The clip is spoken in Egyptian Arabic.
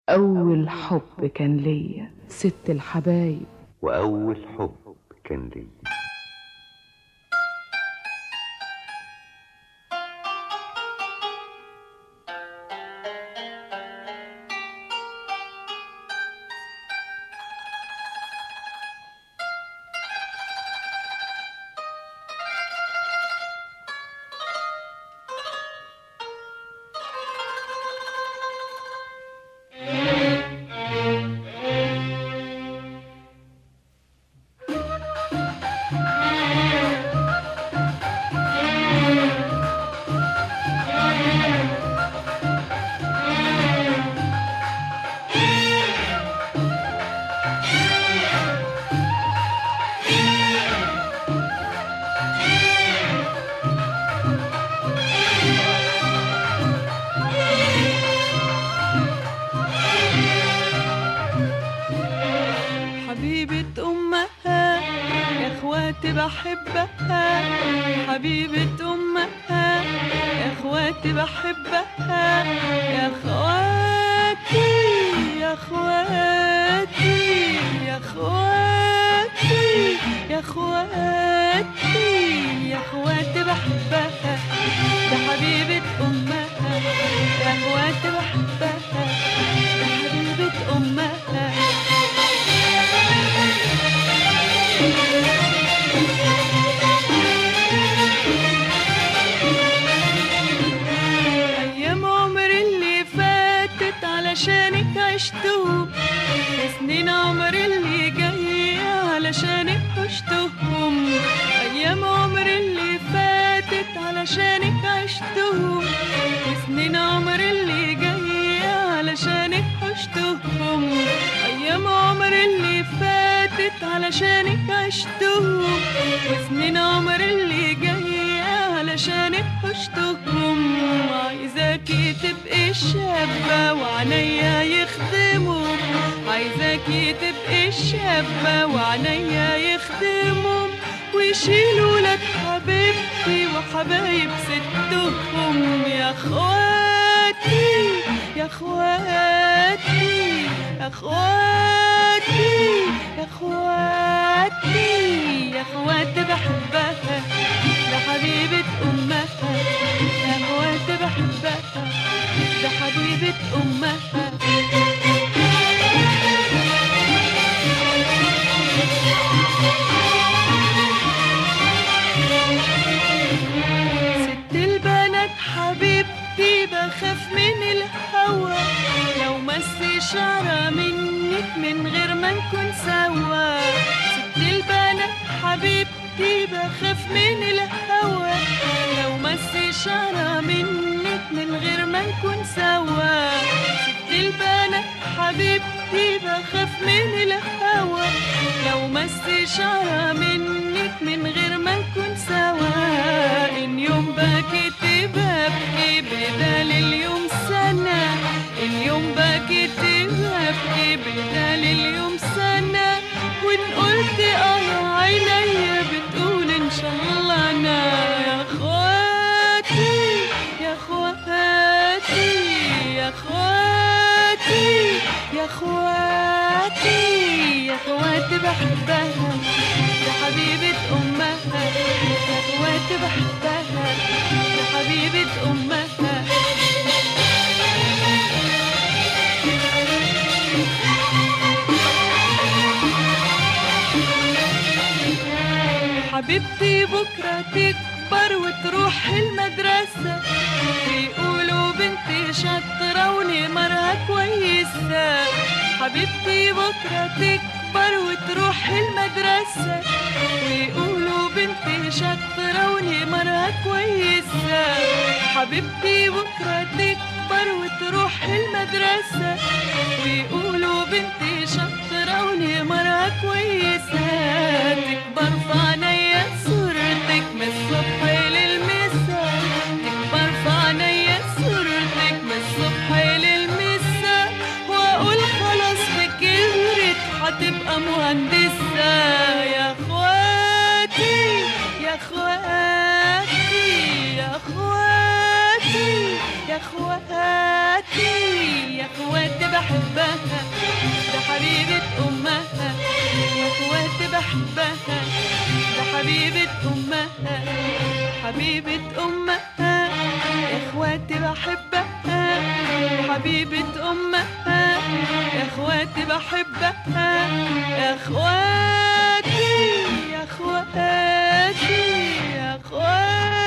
أول حب كان ليا ست الحبايب وأول حب كان لي حبيبة أمها يا إخواتي بحبها حبيبة أمها يا إخواتي بحبها يا إخواتي يا إخواتي يا إخواتي يا إخواتي يا إخواتي بحبها ده حبيبة أمها يا إخواتي بحبها ده حبيبة أمها أيام عمري اللي فاتت علشانك عشتهم سنين عمري اللي جاية علشانك عشتهم أيام عمري اللي فاتت علشانك عشتهم وسنين عمري اللي جاية علشانك عشتهم أيام عمري اللي فاتت علشانك عشتهم وسنين عمري اللي جاية علشانك عشتهم عايزاكي تبقي شابة وعنيا يخدموا عايزاكي تبقي شابة وعنيا يخدموا ويشيلوا لك حبيبتي وحبايب ستهم يا اخواتي يا اخواتي يا اخواتي يا اخواتي يا اخواتي بحبها ده حبيبة أمها يا اخواتي بحبها ده حبيبة أمها ست البنات حبيبتي بخاف من الهوى لو مس شعرة منك من غير ما نكون سوا ست البنات حبيبتي بخاف من الهوى لو مس شعرة منك من غير ما نكون سوا ست البنات حبيبتي بخاف من الهوى لو مس شعرة منك من غير ما نكون سوا إن يوم بكيت ببكي بدال اليوم سنة إن يوم بكيت ببكي بدال اليوم سنة وإن قلت آه عينيا بتقول إن شاء الله أنا يا أخواتي يا أخواتي يا أخواتي يا أخواتي يا أخواتي بحبها يا حبيبة أمها يا أخواتي بحبها يا حبيبة أمها حبيبتي بكرة تكبر وتروح المدرسة ويقولوا بنتي شاطرة ونمرها كويسة حبيبتي بكرة تكبر وتروح المدرسة ويقولوا بنتي شاطرة ونمرها كويسة حبيبتي بكرة تكبر وتروح المدرسة ويقولوا بنتي شاطرة ونمرها كويسة تكبر في عينيا صورتك من الصبح للمساء تكبر في عينيا صورتك من الصبح للمساء واقول خلاص بكبرت هتبقى مهندسة يا اخواتي يا اخواتي يا اخواتي يا يا اخواتي يا اخواتي بحبها ده حبيبة امها يا اخواتي بحبها ده حبيبة امها حبيبة امها يا اخواتي بحبها حبيبة امها يا اخواتي بحبها يا اخواتي يا اخواتي يا اخواتي